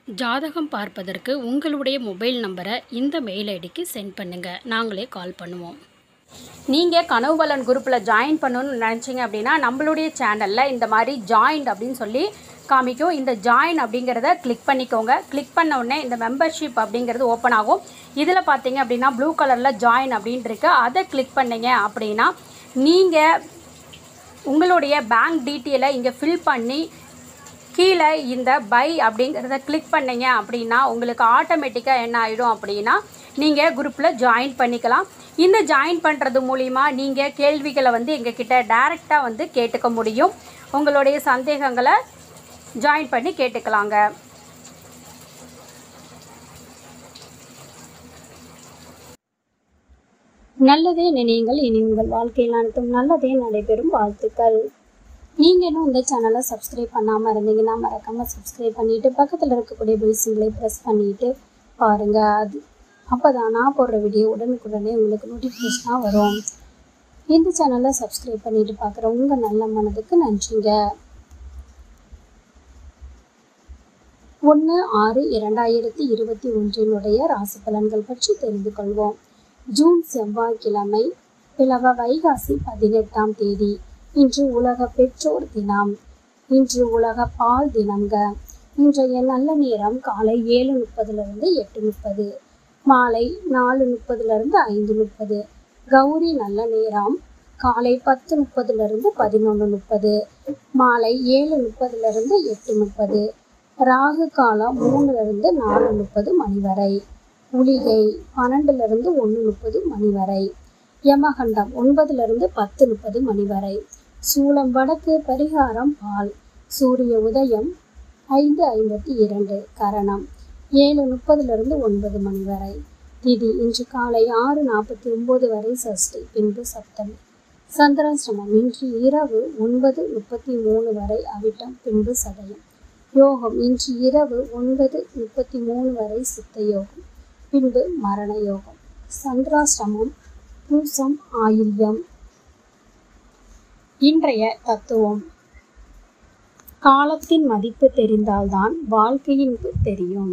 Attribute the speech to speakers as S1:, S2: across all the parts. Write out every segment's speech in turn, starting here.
S1: ஜாதகம் பார்ப்பதற்கு உங்களுடைய மொபைல் நம்பரை இந்த மெயில் ஐடிக்கு சென்ட் பண்ணுங்கள் நாங்களே கால் பண்ணுவோம்
S2: நீங்கள் கனவு பலன் குரூப்பில் ஜாயின் பண்ணணும்னு நினச்சிங்க அப்படின்னா நம்மளுடைய சேனலில் இந்த மாதிரி ஜாயின்ட் அப்படின்னு சொல்லி காமிக்கும் இந்த ஜாயின் அப்படிங்கிறத கிளிக் பண்ணிக்கோங்க கிளிக் பண்ண உடனே இந்த மெம்பர்ஷிப் அப்படிங்கிறது ஓப்பன் ஆகும் இதில் பார்த்தீங்க அப்படின்னா ப்ளூ கலரில் ஜாயின் அப்படின்ட்டு இருக்கு அதை கிளிக் பண்ணீங்க அப்படின்னா நீங்கள் உங்களுடைய பேங்க் டீட்டெயிலை இங்கே ஃபில் பண்ணி கீழே இந்த பை அப்படிங்கிறத கிளிக் பண்ணீங்க அப்படின்னா உங்களுக்கு ஆட்டோமேட்டிக்காக என்ன ஆகிடும் அப்படின்னா நீங்கள் குரூப்பில் ஜாயின் பண்ணிக்கலாம் இந்த ஜாயின் பண்ணுறது மூலிமா நீங்கள் கேள்விகளை வந்து எங்ககிட்ட டைரெக்டாக வந்து கேட்டுக்க முடியும் உங்களுடைய சந்தேகங்களை ஜாயின் பண்ணி கேட்டுக்கலாங்க நல்லதே நினையுங்கள் இனி உங்கள் வாழ்க்கையில் அனைத்தும் நல்லதே நடைபெறும் வாழ்த்துக்கள் நீங்கள் இன்னும் இந்த சேனலை சப்ஸ்கிரைப் பண்ணாமல் இருந்தீங்கன்னா மறக்காமல் சப்ஸ்கிரைப் பண்ணிவிட்டு பக்கத்தில் இருக்கக்கூடிய பெல் சிம்பிளை ப்ரெஸ் பண்ணிவிட்டு பாருங்கள் அது அப்போ தான் நான் போடுற வீடியோ உடனுக்குடனே உங்களுக்கு நோட்டிஃபிகேஷனாக வரும் இந்த சேனலை சப்ஸ்கிரைப் பண்ணிட்டு பார்க்குற உங்கள் நல்ல மனதுக்கு நன்றிங்க ஒன்று ஆறு இரண்டாயிரத்தி இருபத்தி ஒன்றினுடைய ராசி பலன்கள் பற்றி தெரிந்து கொள்வோம் ஜூன் செவ்வாய்க்கிழமை பிளவ வைகாசி பதினெட்டாம் தேதி இன்று உலக பெற்றோர் தினம் இன்று உலக பால் தினம்ங்க இன்றைய நல்ல நேரம் காலை ஏழு முப்பதுலேருந்து எட்டு முப்பது மாலை நாலு முப்பதுலேருந்து ஐந்து முப்பது கௌரி நல்ல நேரம் காலை பத்து முப்பதுலேருந்து பதினொன்று முப்பது மாலை ஏழு முப்பதுலேருந்து எட்டு முப்பது ராகு காலம் மூணுலேருந்து நாலு முப்பது மணி வரை உளிகை பன்னெண்டுலேருந்து ஒன்று முப்பது மணி வரை யமகண்டம் ஒன்பதுலேருந்து பத்து முப்பது மணி வரை சூளம் வடக்கு பரிகாரம் பால் சூரிய உதயம் ஐந்து ஐம்பத்தி இரண்டு கரணம் ஏழு முப்பதுலேருந்து ஒன்பது மணி வரை திதி இன்று காலை ஆறு நாற்பத்தி ஒம்பது வரை சஷ்டி பின்பு சப்தமி சந்திராசிரமம் இன்று இரவு ஒன்பது முப்பத்தி மூணு வரை அவிட்டம் பின்பு சதயம் யோகம் இன்று இரவு ஒன்பது முப்பத்தி மூணு வரை சித்த யோகம் பின்பு மரண யோகம் சந்திராசிரமம் பூசம் ஆயில்யம் இன்றைய தத்துவம் காலத்தின் மதிப்பு தெரிந்தால்தான் வாழ்க்கையின் தெரியும்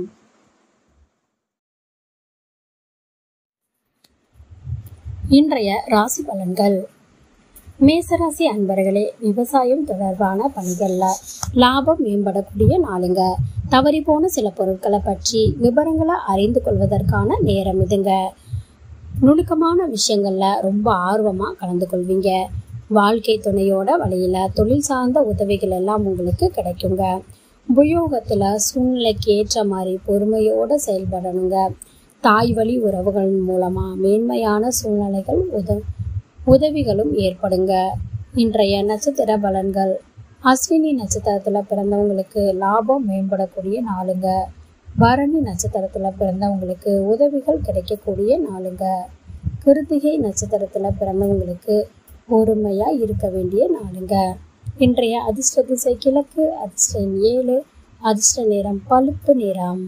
S2: இன்றைய ராசி பலன்கள் மேசராசி அன்பர்களே விவசாயம் தொடர்பான பணிகளில் லாபம் மேம்படக்கூடிய நாளுங்க தவறி போன சில பொருட்களை பற்றி விவரங்களை அறிந்து கொள்வதற்கான நேரம் இதுங்க நுணுக்கமான விஷயங்கள்ல ரொம்ப ஆர்வமாக கலந்து கொள்வீங்க வாழ்க்கை துணையோட வழியில தொழில் சார்ந்த உதவிகள் எல்லாம் உங்களுக்கு கிடைக்குங்க உபயோகத்துல சூழ்நிலைக்கு ஏற்ற மாதிரி பொறுமையோட செயல்படணுங்க தாய் வழி உறவுகள் மூலமா மேன்மையான சூழ்நிலைகள் உத உதவிகளும் ஏற்படுங்க இன்றைய நட்சத்திர பலன்கள் அஸ்வினி நட்சத்திரத்துல பிறந்தவங்களுக்கு லாபம் மேம்படக்கூடிய நாளுங்க பரணி நட்சத்திரத்துல பிறந்தவங்களுக்கு உதவிகள் கிடைக்கக்கூடிய நாளுங்க கிருத்திகை நட்சத்திரத்துல பிறந்தவங்களுக்கு பொறுமையா இருக்க வேண்டிய நாளுங்க இன்றைய அதிர்ஷ்ட திசை கிழக்கு அதிர்ஷ்ட எண் ஏழு அதிர்ஷ்ட நிறம் பழுப்பு நிறம்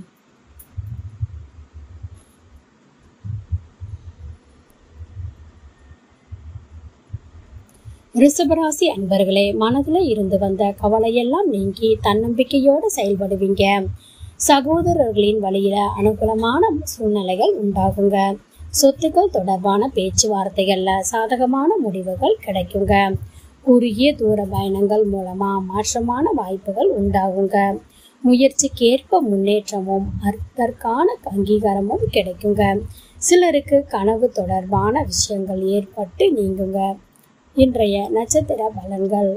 S2: ரிஷபராசி அன்பர்களே மனதில் இருந்து வந்த கவலையெல்லாம் நீங்கி தன்னம்பிக்கையோடு செயல்படுவீங்க சகோதரர்களின் வழியில அனுகூலமான சூழ்நிலைகள் உண்டாகுங்க சொத்துக்கள் தொடர்பான பேச்சுவார்த்தைகள்ல சாதகமான முடிவுகள் கிடைக்குங்க குறுகிய தூர பயணங்கள் மூலமா மாற்றமான வாய்ப்புகள் உண்டாகுங்க முயற்சிக்கேற்ப முன்னேற்றமும் அர்த்தற்கான அங்கீகாரமும் கிடைக்குங்க சிலருக்கு கனவு தொடர்பான விஷயங்கள் ஏற்பட்டு நீங்குங்க இன்றைய நட்சத்திர பலன்கள்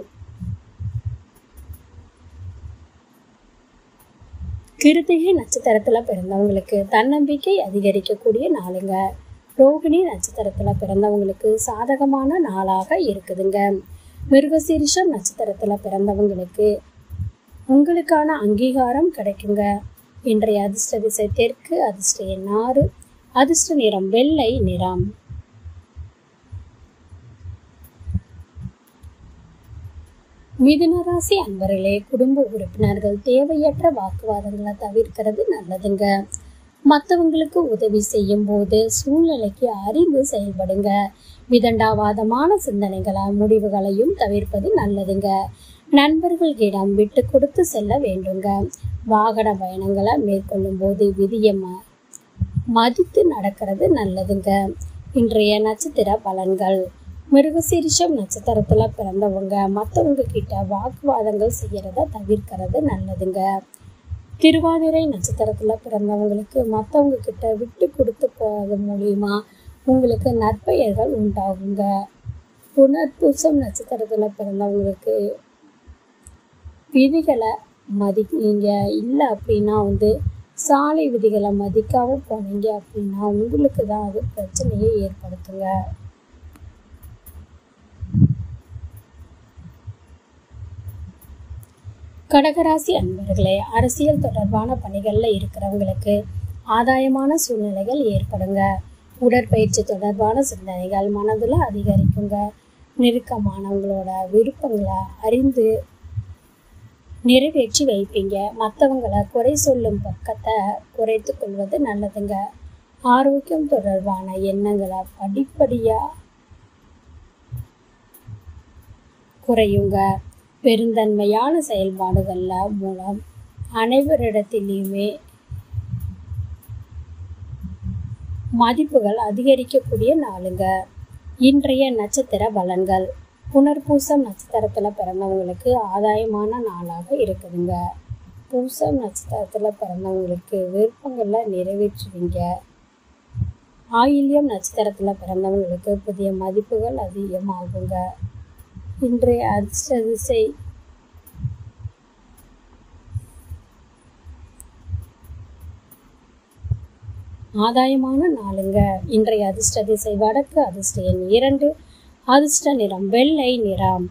S2: கிருத்திகை நட்சத்திரத்துல பிறந்தவங்களுக்கு தன்னம்பிக்கை அதிகரிக்கக்கூடிய நாளுங்க ரோகிணி நட்சத்திரத்துல பிறந்தவங்களுக்கு சாதகமான நாளாக இருக்குதுங்க மிருகசீரிஷம் நட்சத்திரத்துல பிறந்தவங்களுக்கு உங்களுக்கான அங்கீகாரம் கிடைக்குங்க இன்றைய அதிர்ஷ்ட திசை தெற்கு அதிர்ஷ்ட எண் ஆறு அதிர்ஷ்ட நிறம் வெள்ளை நிறம் மிதுனராசி அன்பர்களே குடும்ப உறுப்பினர்கள் தேவையற்ற வாக்குவாதங்களை தவிர்க்கிறது நல்லதுங்க மற்றவங்களுக்கு உதவி செய்யும் போது சூழ்நிலைக்கு அறிந்து செயல்படுங்க விதண்டாவாதமான சிந்தனைகளை முடிவுகளையும் தவிர்ப்பது நல்லதுங்க நண்பர்களிடம் விட்டு கொடுத்து செல்ல வேண்டுங்க வாகன பயணங்களை மேற்கொள்ளும் போது விதியை ம மதித்து நடக்கிறது நல்லதுங்க இன்றைய நட்சத்திர பலன்கள் மிருகசீரிஷம் நட்சத்திரத்தில் பிறந்தவங்க மற்றவங்க கிட்ட வாக்குவாதங்கள் செய்கிறத தவிர்க்கிறது நல்லதுங்க திருவாதிரை நட்சத்திரத்தில் பிறந்தவங்களுக்கு மற்றவங்க கிட்ட விட்டு கொடுத்து போகிறது மூலியமா உங்களுக்கு நற்பெயர்கள் உண்டாகுங்க புனர்பூசம் நட்சத்திரத்தில் பிறந்தவங்களுக்கு விதிகளை மதிங்க இல்லை அப்படின்னா வந்து சாலை விதிகளை மதிக்காம போனீங்க அப்படின்னா உங்களுக்கு தான் அது பிரச்சனையை ஏற்படுத்துங்க கடகராசி அன்பர்களே அரசியல் தொடர்பான பணிகளில் இருக்கிறவங்களுக்கு ஆதாயமான சூழ்நிலைகள் ஏற்படுங்க உடற்பயிற்சி தொடர்பான சிந்தனைகள் மனதில் அதிகரிக்குங்க நெருக்கமானவங்களோட விருப்பங்களை அறிந்து நிறைவேற்றி வைப்பீங்க மற்றவங்களை குறை சொல்லும் பக்கத்தை குறைத்து கொள்வது நல்லதுங்க ஆரோக்கியம் தொடர்பான எண்ணங்களை படிப்படியாக குறையுங்க பெருந்தன்மையான செயல்பாடுகளில் மூலம் அனைவரிடத்திலையுமே மதிப்புகள் அதிகரிக்கக்கூடிய நாளுங்க இன்றைய நட்சத்திர பலன்கள் புனர்பூசம் நட்சத்திரத்தில் பிறந்தவங்களுக்கு ஆதாயமான நாளாக இருக்குதுங்க பூசம் நட்சத்திரத்தில் பிறந்தவங்களுக்கு விருப்பங்களை நிறைவேற்றுவீங்க ஆயில்யம் நட்சத்திரத்தில் பிறந்தவங்களுக்கு புதிய மதிப்புகள் அதிகமாகுங்க இன்றைய அதிர்ஷ்ட திசை ஆதாயமான நாளுங்க இன்றைய அதிர்ஷ்ட திசை வடக்கு அதிர்ஷ்ட எண் இரண்டு அதிர்ஷ்ட நிறம் வெள்ளை நிறம்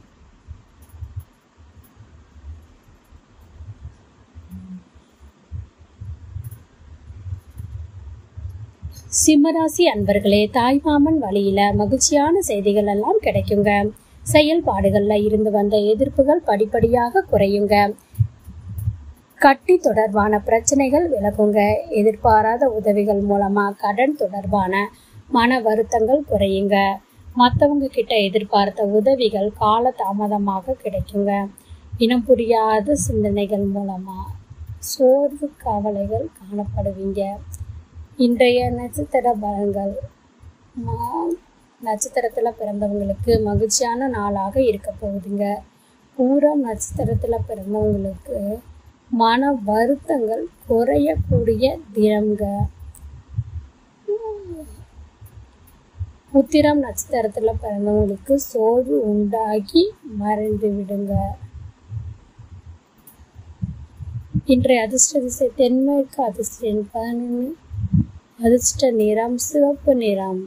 S2: சிம்மராசி அன்பர்களே தாய்மாமன் வழியில மகிழ்ச்சியான செய்திகள் எல்லாம் கிடைக்குங்க செயல்பாடுகள்ல இருந்து வந்த எதிர்ப்புகள் படிப்படியாக குறையுங்க கட்டி தொடர்பான பிரச்சனைகள் விலகுங்க எதிர்பாராத உதவிகள் மூலமா கடன் தொடர்பான மன வருத்தங்கள் குறையுங்க மற்றவங்க கிட்ட எதிர்பார்த்த உதவிகள் கால தாமதமாக கிடைக்குங்க இனம் புரியாத சிந்தனைகள் மூலமா சோர்வு கவலைகள் காணப்படுவீங்க இன்றைய நட்சத்திர பலன்கள் மா- நட்சத்திரத்தில் பிறந்தவங்களுக்கு மகிழ்ச்சியான நாளாக இருக்க போகுதுங்க பூரம் நட்சத்திரத்தில் பிறந்தவங்களுக்கு மன வருத்தங்கள் குறையக்கூடிய தினம்ங்க உத்திரம் நட்சத்திரத்தில் பிறந்தவங்களுக்கு சோர்வு உண்டாகி மறைந்து விடுங்க இன்றைய அதிர்ஷ்ட திசை தென்மேற்கு அதிர்ஷ்ட எண் பதினொன்று அதிர்ஷ்ட நிறம் சிவப்பு நிறம்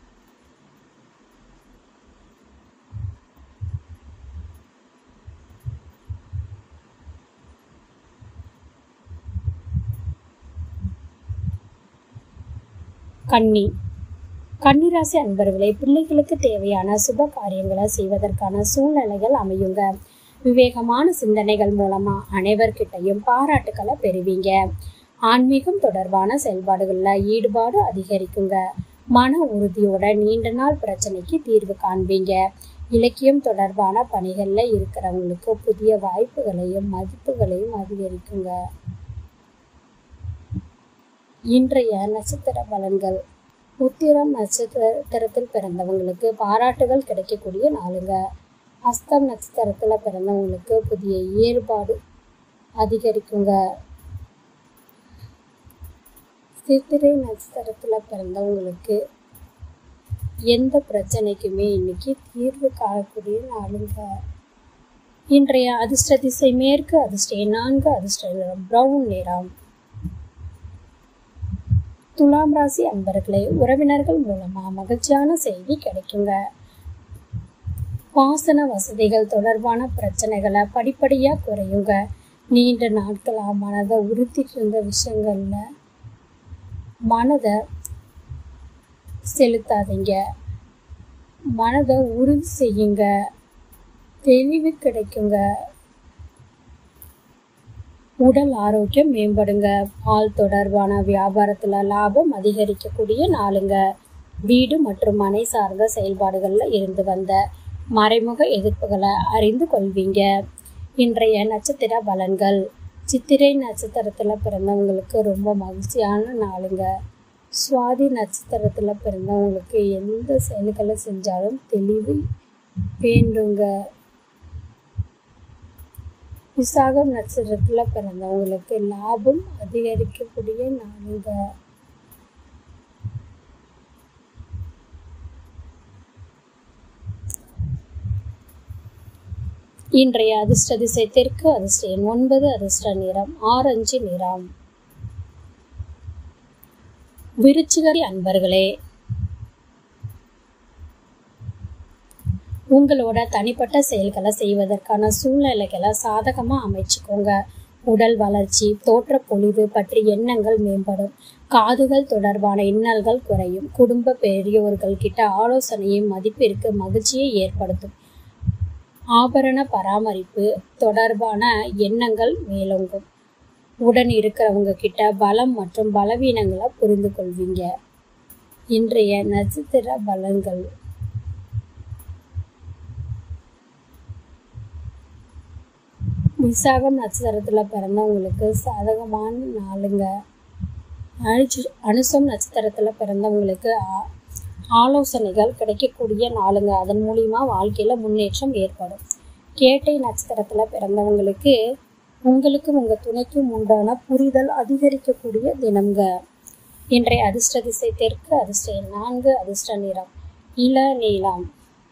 S2: கன்னி கன்னிராசி அன்பர்களே பிள்ளைகளுக்கு தேவையான சுப காரியங்களை செய்வதற்கான சூழ்நிலைகள் அமையுங்க விவேகமான சிந்தனைகள் மூலமா அனைவர்கிட்டையும் பாராட்டுக்களை பெறுவீங்க ஆன்மீகம் தொடர்பான செயல்பாடுகளில் ஈடுபாடு அதிகரிக்குங்க மன உறுதியோட நீண்ட நாள் பிரச்சனைக்கு தீர்வு காண்பீங்க இலக்கியம் தொடர்பான பணிகளில் இருக்கிறவங்களுக்கு புதிய வாய்ப்புகளையும் மதிப்புகளையும் அதிகரிக்குங்க இன்றைய நட்சத்திர பலன்கள் உத்திரம் நட்சத்திரத்தில் பிறந்தவங்களுக்கு பாராட்டுகள் கிடைக்கக்கூடிய நாளுங்க அஸ்தம் நட்சத்திரத்தில் பிறந்தவங்களுக்கு புதிய ஈடுபாடு அதிகரிக்குங்க சித்திரை நட்சத்திரத்தில் பிறந்தவங்களுக்கு எந்த பிரச்சனைக்குமே இன்னைக்கு தீர்வு காணக்கூடிய நாளுங்க இன்றைய அதிர்ஷ்ட திசை மேற்கு அதிர்ஷ்ட எண் நான்கு அதிர்ஷ்ட நிறம் பிரவுன் நிறம் துலாம் ராசி அன்பர்களே உறவினர்கள் மூலமா மகிழ்ச்சியான செய்தி கிடைக்குங்க பாசன வசதிகள் தொடர்பான பிரச்சனைகளை படிப்படியா குறையுங்க நீண்ட நாட்களா மனதை உறுத்திட்டு இருந்த விஷயங்கள்ல மனதை செலுத்தாதீங்க மனதை உறுதி செய்யுங்க தெளிவு கிடைக்குங்க உடல் ஆரோக்கியம் மேம்படுங்க பால் தொடர்பான வியாபாரத்தில் லாபம் அதிகரிக்கக்கூடிய நாளுங்க வீடு மற்றும் மனை சார்ந்த செயல்பாடுகளில் இருந்து வந்த மறைமுக எதிர்ப்புகளை அறிந்து கொள்வீங்க இன்றைய நட்சத்திர பலன்கள் சித்திரை நட்சத்திரத்தில் பிறந்தவங்களுக்கு ரொம்ப மகிழ்ச்சியான நாளுங்க சுவாதி நட்சத்திரத்தில் பிறந்தவங்களுக்கு எந்த செயல்களை செஞ்சாலும் தெளிவு வேண்டுங்க விசாகம் நட்சத்திரத்தில் பிறந்தவங்களுக்கு லாபம் அதிகரிக்கக்கூடிய நாளுங்க இன்றைய அதிர்ஷ்ட திசை தெற்கு அதிர்ஷ்ட எண் ஒன்பது அதிர்ஷ்ட நிறம் ஆரஞ்சு நிறம் விருச்சிகரி அன்பர்களே உங்களோட தனிப்பட்ட செயல்களை செய்வதற்கான சூழ்நிலைகளை சாதகமாக அமைச்சுக்கோங்க உடல் வளர்ச்சி தோற்ற பொலிவு பற்றி எண்ணங்கள் மேம்படும் காதுகள் தொடர்பான இன்னல்கள் குறையும் குடும்ப பெரியோர்கள் கிட்ட ஆலோசனையும் மதிப்பிற்கு மகிழ்ச்சியை ஏற்படுத்தும் ஆபரண பராமரிப்பு தொடர்பான எண்ணங்கள் மேலோங்கும் உடன் இருக்கிறவங்க கிட்ட பலம் மற்றும் பலவீனங்களை புரிந்து கொள்வீங்க இன்றைய நட்சத்திர பலன்கள் விசாகம் நட்சத்திரத்தில் பிறந்தவங்களுக்கு சாதகமான நாளுங்க அனுச்சு அனுசம் நட்சத்திரத்தில் பிறந்தவங்களுக்கு ஆ- ஆலோசனைகள் கிடைக்கக்கூடிய நாளுங்க அதன் மூலியமா வாழ்க்கையில் முன்னேற்றம் ஏற்படும் கேட்டை நட்சத்திரத்தில் பிறந்தவங்களுக்கு உங்களுக்கும் உங்கள் துணைக்கும் உண்டான புரிதல் அதிகரிக்கக்கூடிய தினம்ங்க இன்றைய அதிர்ஷ்ட திசை தெற்கு அதிர்ஷ்ட எண் நான்கு அதிர்ஷ்ட நிறம் இள நீளம்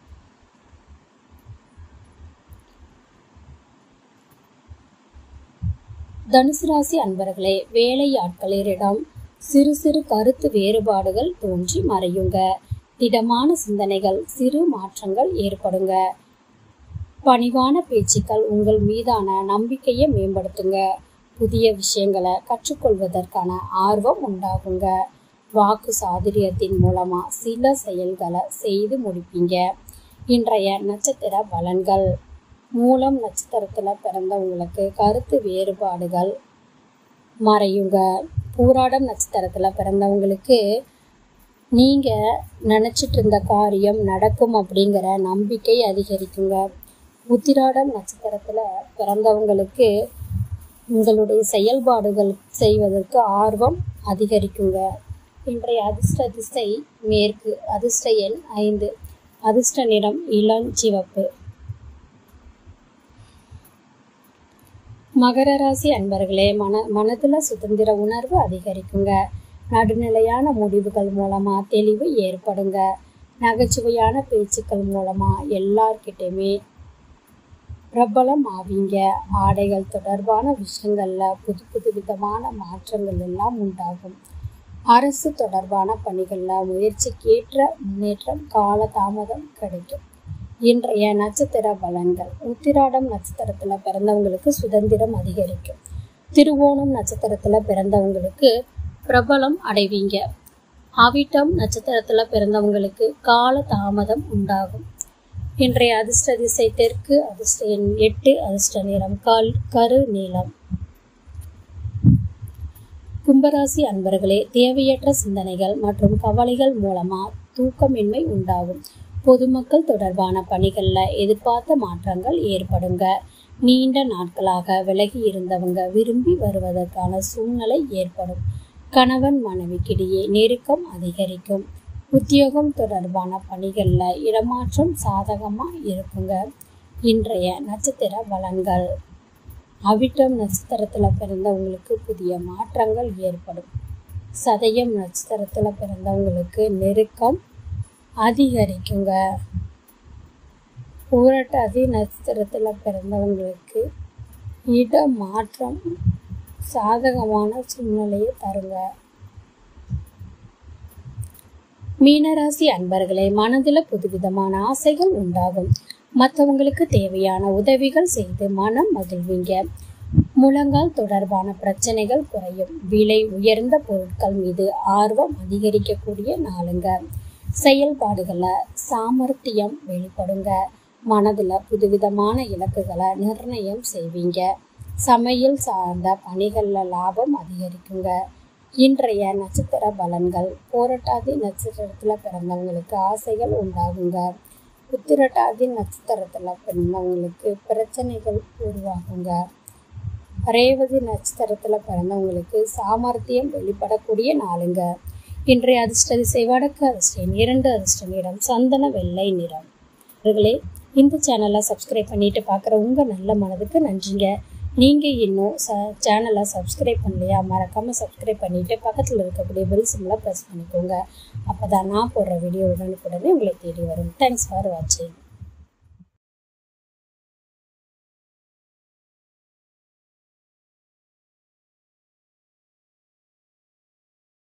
S2: தனுசு ராசி அன்பர்களே வேலையாட்களிடம் சிறு சிறு கருத்து வேறுபாடுகள் தோன்றி மறையுங்க திடமான சிந்தனைகள் சிறு மாற்றங்கள் ஏற்படுங்க பணிவான பேச்சுக்கள் உங்கள் மீதான நம்பிக்கையை மேம்படுத்துங்க புதிய விஷயங்களை கற்றுக்கொள்வதற்கான ஆர்வம் உண்டாகுங்க வாக்கு சாதுரியத்தின் மூலமா சில செயல்களை செய்து முடிப்பீங்க இன்றைய நட்சத்திர பலன்கள் மூலம் நட்சத்திரத்தில் பிறந்தவங்களுக்கு கருத்து வேறுபாடுகள் மறையுங்க பூராடம் நட்சத்திரத்தில் பிறந்தவங்களுக்கு நீங்கள் நினச்சிட்டு இருந்த காரியம் நடக்கும் அப்படிங்கிற நம்பிக்கை அதிகரிக்குங்க உத்திராடம் நட்சத்திரத்தில் பிறந்தவங்களுக்கு உங்களுடைய செயல்பாடுகள் செய்வதற்கு ஆர்வம் அதிகரிக்குங்க இன்றைய அதிர்ஷ்ட திசை மேற்கு அதிர்ஷ்ட எண் ஐந்து அதிர்ஷ்ட நிறம் இளஞ்சிவப்பு மகர ராசி அன்பர்களே மன மனதில் சுதந்திர உணர்வு அதிகரிக்குங்க நடுநிலையான முடிவுகள் மூலமா தெளிவு ஏற்படுங்க நகைச்சுவையான பேச்சுக்கள் மூலமா எல்லார்கிட்டயுமே பிரபலம் ஆவீங்க ஆடைகள் தொடர்பான விஷயங்கள்ல புது புது விதமான மாற்றங்கள் எல்லாம் உண்டாகும் அரசு தொடர்பான பணிகள்ல முயற்சிக்கேற்ற முன்னேற்றம் கால தாமதம் கிடைக்கும் இன்றைய நட்சத்திர பலன்கள் உத்திராடம் நட்சத்திரத்துல பிறந்தவங்களுக்கு சுதந்திரம் அதிகரிக்கும் திருவோணம் நட்சத்திரத்துல பிறந்தவங்களுக்கு பிரபலம் அடைவீங்க அவிட்டம் நட்சத்திரத்துல பிறந்தவங்களுக்கு கால தாமதம் உண்டாகும் இன்றைய அதிர்ஷ்ட திசை தெற்கு அதிர்ஷ்ட எண் எட்டு அதிர்ஷ்ட நிறம் கால் கரு நீளம் கும்பராசி அன்பர்களே தேவையற்ற சிந்தனைகள் மற்றும் கவலைகள் மூலமா தூக்கமின்மை உண்டாகும் பொதுமக்கள் தொடர்பான பணிகள்ல எதிர்பார்த்த மாற்றங்கள் ஏற்படுங்க நீண்ட நாட்களாக விலகி இருந்தவங்க விரும்பி வருவதற்கான சூழ்நிலை ஏற்படும் கணவன் மனைவிக்கிடையே நெருக்கம் அதிகரிக்கும் உத்தியோகம் தொடர்பான பணிகள்ல இடமாற்றம் சாதகமா இருக்குங்க இன்றைய நட்சத்திர பலன்கள் அவிட்டம் நட்சத்திரத்தில் பிறந்தவங்களுக்கு புதிய மாற்றங்கள் ஏற்படும் சதயம் நட்சத்திரத்தில் பிறந்தவங்களுக்கு நெருக்கம் அதிகரிக்குங்க பூரட்டாதி நட்சத்திரத்தில் பிறந்தவங்களுக்கு இட மாற்றம் சாதகமான சூழ்நிலையை தருங்க மீனராசி அன்பர்களே மனதில் புதுவிதமான ஆசைகள் உண்டாகும் மற்றவங்களுக்கு தேவையான உதவிகள் செய்து மனம் மகிழ்வீங்க முழங்கால் தொடர்பான பிரச்சனைகள் குறையும் விலை உயர்ந்த பொருட்கள் மீது ஆர்வம் அதிகரிக்கக்கூடிய நாளுங்க செயல்பாடுகளை சாமர்த்தியம் வெளிப்படுங்க மனதில் புதுவிதமான இலக்குகளை நிர்ணயம் செய்வீங்க சமையல் சார்ந்த பணிகளில் லாபம் அதிகரிக்குங்க இன்றைய நட்சத்திர பலன்கள் போராட்டாதி நட்சத்திரத்தில் பிறந்தவங்களுக்கு ஆசைகள் உண்டாகுங்க உத்திரட்டாதி நட்சத்திரத்தில் பிறந்தவங்களுக்கு பிரச்சனைகள் உருவாகுங்க ரேவதி நட்சத்திரத்தில் பிறந்தவங்களுக்கு சாமர்த்தியம் வெளிப்படக்கூடிய நாளுங்க இன்றைய அதிர்ஷ்ட திசை வடக்கு அதிர்ஷ்டம் இரண்டு அதிர்ஷ்ட நிறம் சந்தன வெள்ளை நிறம் அவர்களே இந்த சேனலை சப்ஸ்கிரைப் பண்ணிட்டு பார்க்குற உங்கள் நல்ல மனதுக்கு நன்றிங்க நீங்கள் இன்னும் ச சேனலை சப்ஸ்கிரைப் பண்ணலையா மறக்காமல் சப்ஸ்கிரைப் பண்ணிவிட்டு பக்கத்தில் இருக்கக்கூடிய பெல் சிம்மில் ப்ரெஸ் பண்ணிக்கோங்க அப்போ தான் நான் போடுற வீடியோ உடனுக்குடனே உங்களை தேடி வரும் தேங்க்ஸ் ஃபார் வாட்சிங்